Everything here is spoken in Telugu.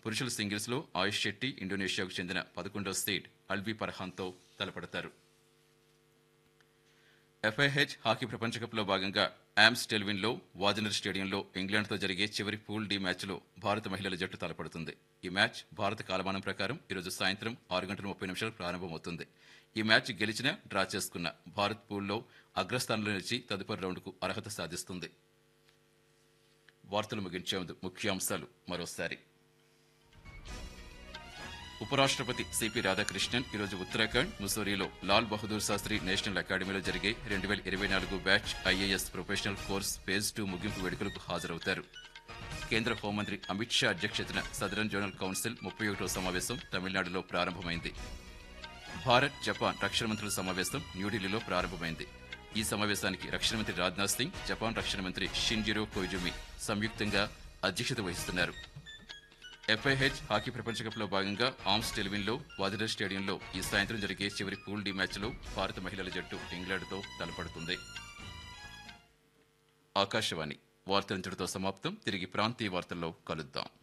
పురుషుల సింగిల్స్లో ఆయుష్ శెట్టి ఇండోనేషియాకు చెందిన పదకొండో సీడ్ అల్బీ పర్హాన్తో తలపడతారు ఎఫ్ఐహెచ్ హాకీ ప్రపంచ కప్లో భాగంగా యామ్స్ టెల్విన్లో వాజనర్ స్టేడియంలో ఇంగ్లాండ్తో జరిగే చివరి పూల్ డి మ్యాచ్లో భారత మహిళల జట్టు తలపడుతుంది ఈ మ్యాచ్ భారత కాలమానం ప్రకారం ఈరోజు సాయంత్రం ఆరు గంటల ముప్పై నిమిషాలు ప్రారంభమవుతుంది ఈ మ్యాచ్ గెలిచినా డ్రా చేసుకున్న భారత్ పూల్లో అగ్రస్థానంలో నిలిచి తదుపరి రౌండ్కు అర్హత సాధిస్తుంది వార్తలు ముగించే ముందు ముఖ్యాంశాలు మరోసారి ఉపరాష్ట్రపతి సిపి రాధాకృష్ణన్ ఈరోజు ఉత్తరాఖండ్ ముసోరీలో లాల్ బహదూర్ శాస్త్రి నేషనల్ అకాడమీలో జరిగే రెండు వేల ఇరవై నాలుగు batch IAS professional course phase two ముగింపు వేడుకలకు హాజరవుతారు కేంద్ర హోంమంత్రి అమిత్ షా అధ్యక్షతన సదరన్ జోనల్ కౌన్సిల్ ముప్పై ఒకటో సమావేశం తమిళనాడులో ప్రారంభమైంది భారత్ జపాన్ రక్షణ మంత్రుల సమావేశం న్యూఢిల్లీలో ప్రారంభమైంది ఈ సమావేశానికి రక్షణ మంత్రి రాజ్నాథ్ సింగ్ జపాన్ రక్షణ మంత్రి షిన్జిరో కోయిజుమి సంయుక్తంగా అధ్యక్షత వహిస్తున్నారు ఎఫ్ఐహెచ్ హాకీ ప్రపంచ కప్లో భాగంగా ఆమ్స్ టెలివిన్లో వాదిలర్ స్టేడియంలో ఈ సాయంత్రం జరిగే చివరి పూల్ డి మ్యాచ్లో భారత మహిళల జట్టు ఇంగ్లాండ్తో తలపడుతుంది ఆకాశవాణి వార్తలంతటితో సమాప్తం తిరిగి ప్రాంతీయ వార్తల్లో కలుద్దాం